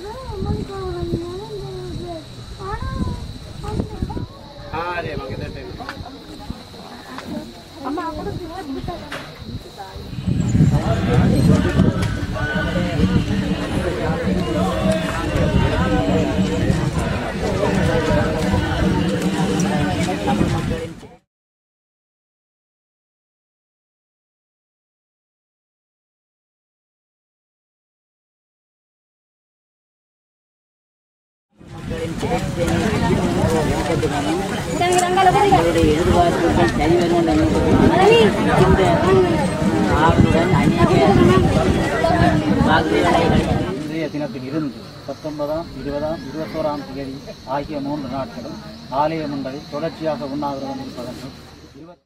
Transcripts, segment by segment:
அவருடைய எதிர்பார்ப்புகள் சரிவரும் இந்த ஆவலுடன் அநேக வாக்குகளை இன்றைய தினத்தில் இருந்து பத்தொன்பதாம் இருபதாம் இருபத்தோராம் தேதி ஆகிய மூன்று நாட்களும் ஆலய மண்டலில் தொடர்ச்சியாக உண்ணாவிரதம் இருப்பதென்றும் இருபத்தி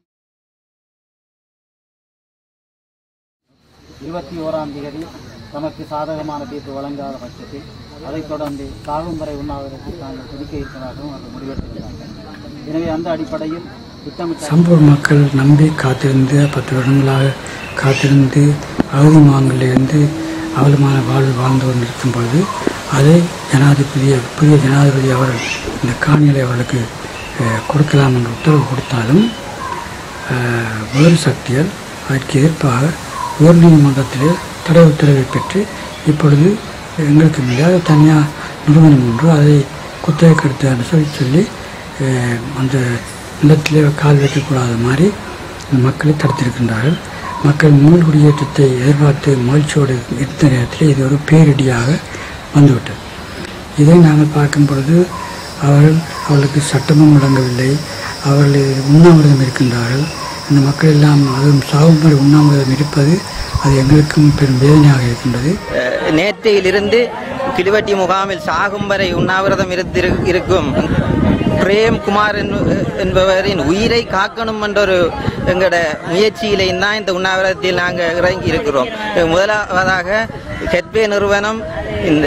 இருபத்தி ஓராம் தேதி தமக்கு சாதகமான தீர்ப்பு வழங்காத பட்சத்தில் அதைத் தொடர்ந்து சாகும் வரை உண்ணாவிரதத்தை தாங்கள் ஒதுக்க இருப்பதாகவும் அவர்கள் முடிவெடுத்திருக்கிறார்கள் எனவே அந்த அடிப்படையில் திட்டமிட்ட சம்பூர் மக்கள் நம்பி காத்திருந்து பத்து வருடங்களாக காத்திருந்து அவுதி மாங்கலிருந்து அவலமான வாழ்வு வாழ்ந்து கொண்டிருக்கும் பொழுது அதை ஜனாதிபதி புதிய ஜனாதிபதி அவர்கள் இந்த காணிகளை அவர்களுக்கு அஹ், கொடுக்கலாம் என்று உத்தரவு கொடுத்தாலும் அஹ், வேறு சக்திகள் அதற்கு எதிர்ப்பாக உயர் நீதிமன்றத்திலே தடை உத்தரவை பெற்று இப்பொழுது எங்களுக்கு முடியாத தனியார் நிறுவனம் ஒன்று அதை குத்தகைக்கு எடுத்து சொல்லி சொல்லி அஹ், அந்த நிலத்திலே கால் வைக்கக்கூடாத மாதிரி இந்த மக்களை தடுத்திருக்கின்றார்கள் மக்கள் மூல் குடியேற்றத்தை எதிர்பார்த்து மகிழ்ச்சியோடு இருந்த நேரத்தில் இது ஒரு பேரிடியாக வந்துவிட்டது இதை நாங்கள் பார்க்கும் பொழுது அவர்கள் அவர்களுக்கு சட்டமும் வழங்கவில்லை அவர்கள் உண்ணாவிரதம் இருக்கின்றார்கள் இந்த மக்கள் எல்லாம் அதுவும் சாகும் வரை உண்ணாவிரதம் இருப்பது அது எங்களுக்கும் பெரும் வேதனையாக இருக்கின்றது அஹ், நேற்றையிலிருந்து கிளிவட்டி முகாமில் சாகும் வரை உண்ணாவிரதம் இருந்திரு- இருக்கும் பிரேம்குமார் என்ப- என்பவரின் உயிரை காக்கணும் என்ற ஒரு எங்களோட முயற்சியிலையும் தான் இந்த உண்ணாவிரதத்தில் நாங்கள் இறங்கி இருக்கிறோம் முதலாவதாக ஹெட்வே நிறுவனம் இந்த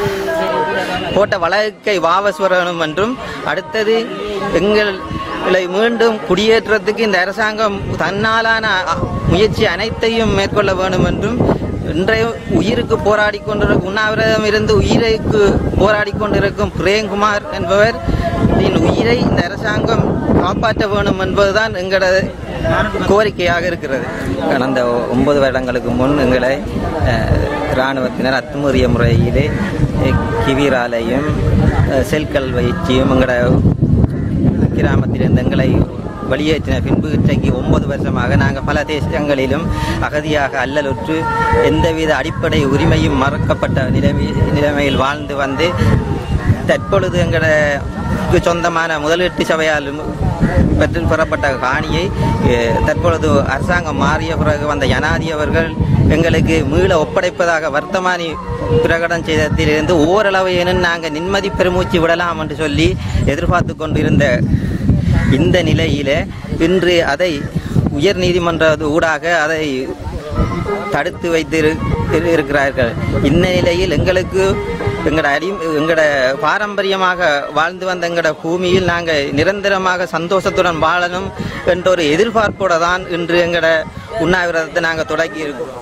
போட்ட வழக்கை வாபஸ் வரணும் என்றும் அடுத்தது எங்களை மீண்டும் குடியேற்றத்துக்கு இந்த அரசாங்கம் தன்னாலான அ- முயற்சி அனைத்தையும் மேற்கொள்ள வேண்டும் என்றும் இன்றைய உயிருக்கு போராடி கொண்டிருக்கும் உண்ணாவிரதம் இருந்து உயிருக்கு போராடி கொண்டிருக்கும் பிரேம்குமார் என்பவர் இன் உயிரை இந்த அரசாங்கம் காப்பாற்ற வேண்டும் என்பதுதான் எங்களது கோரிக்கையாக இருக்கிறது கடந்த ஒன்பது வருடங்களுக்கு முன் எங்களை அஹ், இராணுவத்தினர் அத்துமீறிய முறையிலே அஹ், கிவிராலையும் அஹ், செல்கல் வைச்சியும் எங்களோட கிராமத்திலிருந்து எங்களை வெளியேற்றின பின்பு இன்றைக்கு ஒன்பது வருஷமாக நாங்கள் பல தேசங்களிலும் அகதியாக அல்லலுற்று எந்தவித அடிப்படை உரிமையும் மறக்கப்பட்ட நிலைமை நிலைமையில் வாழ்ந்து வந்து தற்பொழுது எங்களுக்கு சொந்தமான முதலீட்டு சபையால் பெற்று பெறப்பட்ட காணியை அஹ், தற்பொழுது அரசாங்கம் மாறிய பிறகு வந்த ஜனாதி அவர்கள் எங்களுக்கு மீள ஒப்படைப்பதாக வர்த்தமானி பிரகடனம் செய்ததிலிருந்து ஓரளவு எனும் நாங்கள் நிம்மதி பெருமூச்சு விடலாம் என்று சொல்லி எதிர்பார்த்து கொண்டிருந்த இந்த நிலையில இன்று அதை உயர் நீதிமன்ற ஊடாக அதை தடுத்து வைத்து இரு- இருக்கிறார்கள் இந்த நிலையில் எங்களுக்கு எங்களோட அடி எங்களோட பாரம்பரியமாக வாழ்ந்து வந்த எங்களோட பூமியில் நாங்கள் நிரந்தரமாக சந்தோஷத்துடன் வாழணும் என்ற ஒரு எதிர்பார்ப்போட தான் இன்று எங்களோட உண்ணாவிரதத்தை நாங்கள் தொடங்கி இருக்கிறோம்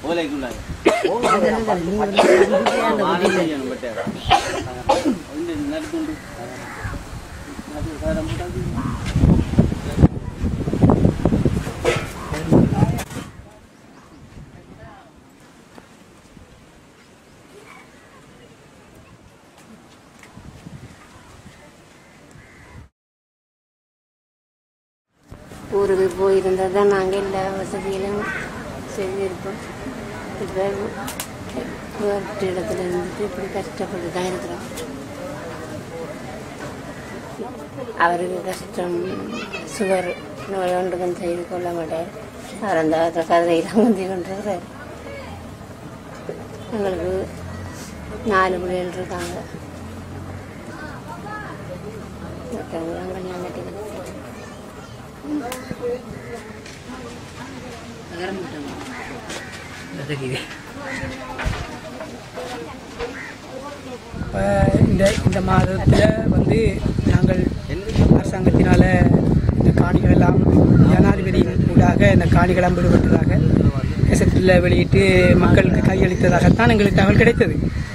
ஊருக்கு போயிருந்தால் தான் நாங்கள் எல்லா வசதிகளும் செய்திருப்போம் இப்போ வேறு இடத்துல இருந்துட்டு இப்படி கஷ்டப்பட்டு தான் இருக்கிறோம் அவருக்கு கஷ்டம் சுகர் நோய் ஒன்றுக்கும் செய்து கொள்ள மாட்டார் அவர் அந்த கதையெல்லாம் முந்தி கொண்டிருக்கிறார் எங்களுக்கு நாலு பிள்ளைகள் இருக்காங்க மற்றவங்களாம் கல்யாணம் கட்டி இப்போ இந்த இந்த மாதத்தில் வந்து நாங்கள் அரசாங்கத்தினால் இந்த காணிகள் எல்லாம் ஜனாதிபதியின் ஊடாக இந்த காணிகளெல்லாம் விடுபட்டதாக கசத்தில் வெளியிட்டு மக்களுக்கு கையளித்ததாகத்தான் எங்களுக்கு தகவல் கிடைத்தது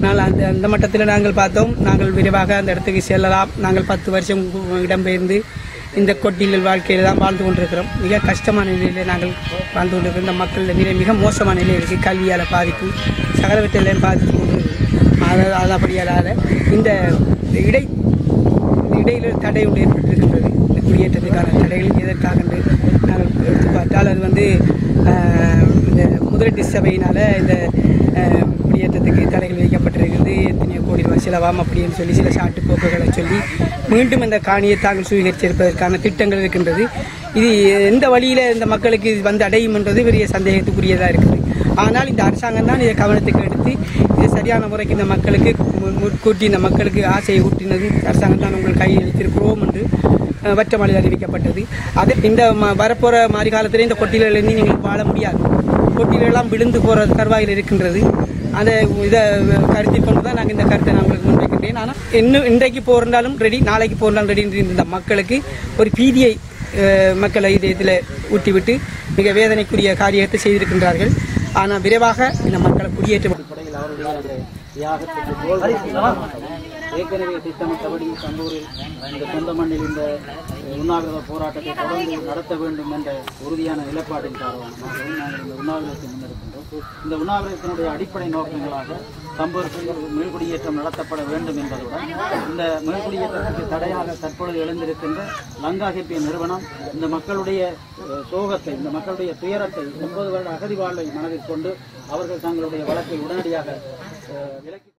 ஆனால் அந்த அந்த மட்டத்தில் நாங்கள் பார்த்தோம் நாங்கள் விரைவாக அந்த இடத்துக்கு செல்லலாம் நாங்கள் பத்து வருஷம் இடம்பெயர்ந்து இந்த கொட்டியில் வாழ்க்கையில் தான் வாழ்ந்து கொண்டிருக்கிறோம் மிக கஷ்டமான நிலையில் நாங்கள் வாழ்ந்து கொண்டிருக்கிறோம் இந்த மக்கள் நிலை மிக மோசமான நிலை இருக்குது கல்வியால் பாதிப்பு சகலவற்றிலையும் பாதிப்பு கொண்டு அதாவது அதபடியால் இந்த இடை இடையில தடை ஒன்று ஏற்பட்டிருக்கின்றது இந்த குடியேற்றத்துக்கான தடைகள் எதற்காக என்று நாங்கள் எடுத்து பார்த்தால் அது வந்து ஆஹ், இந்த முதலீட்டு சபையினால் இந்த ஆஹ், குடியேற்றத்துக்கு தடைகள் வைக்கப்பட்டிருக்கிறது எத்தனையோ கோடி ரூபாய் செலவாம் அப்படின்னு சொல்லி சில சாட்டு போக்குகளை சொல்லி மீண்டும் இந்த காணியை தாங்கள் சுவீகரிச்சிருப்பதற்கான திட்டங்கள் இருக்கின்றது இது எந்த வழியில் இந்த மக்களுக்கு இது வந்து அடையும் என்றது பெரிய சந்தேகத்துக்குரியதாக இருக்குது ஆனால் இந்த அரசாங்கம் தான் இதை கவனத்துக்கு எடுத்து இதை சரியான முறைக்கு இந்த மக்களுக்கு மு- முற்கூட்டி இந்த மக்களுக்கு ஆசையை ஊட்டினது அரசாங்கம் தான் உங்கள் கையில் வைத்திருக்கிறோம் என்று அஹ், வற்றமொழியில் அறிவிக்கப்பட்டது அது இந்த ம- வரப்போற மாறி காலத்திலே இந்த கொட்டிலிருந்து நீங்கள் வாழ முடியாது கொட்டிலெல்லாம் விழுந்து போற தருவாயில் இருக்கின்றது அந்த இதை கருத்தில் கொண்டு தான் நாங்கள் இந்த கருத்தை நான் உங்களுக்கு முன்வைக்கின்றேன் ஆனால் இன்னும் இன்றைக்கு போஇருந்தாலும் ரெடி நாளைக்கு போஇருந்தாலும் ரெடி என்று இந்த மக்களுக்கு ஒரு பீதியை அஹ், மக்களை இதில் ஊட்டிவிட்டு மிக வேதனைக்குரிய காரியத்தை செய்திருக்கின்றார்கள் ஆனால் விரைவாக இந்த மக்களை குடியேற்ற அடிப்படையில் அவருடைய அந்த தியாகத்துக்கு தோல் கொடுத்து ஏற்கனவே திட்டமிட்டபடி சம்பூரில் இந்த சொந்த மண்ணில் இந்த உண்ணாவிரத போராட்டத்தை தொடர்ந்து நடத்த வேண்டும் என்ற உறுதியான நிலைப்பாட்டின் காரணமாகவும் நாங்கள் இந்த உண்ணாவிரதத்தை முன்னெடுக்கின்றோம் இந்த உண்ணாவிரதத்தினுடைய அடிப்படை நோக்கங்களாக சம்பூருக்கு மீள்குடியேற்றம் நடத்தப்பட வேண்டும் என்பதுடன் இந்த மீள்குடியேற்றத்துக்கு தடையாக தற்பொழுது எழுந்திருக்கின்ற லங்கா ஹெப்பிய நிறுவனம் இந்த மக்களுடைய அஹ், சோகத்தை இந்த மக்களுடைய துயரத்தை ஒன்பது வருட அகதி வாழ்வை மனதில் கொண்டு அவர்கள் தங்களுடைய வழக்கை உடனடியாக அஹ், விலக்கி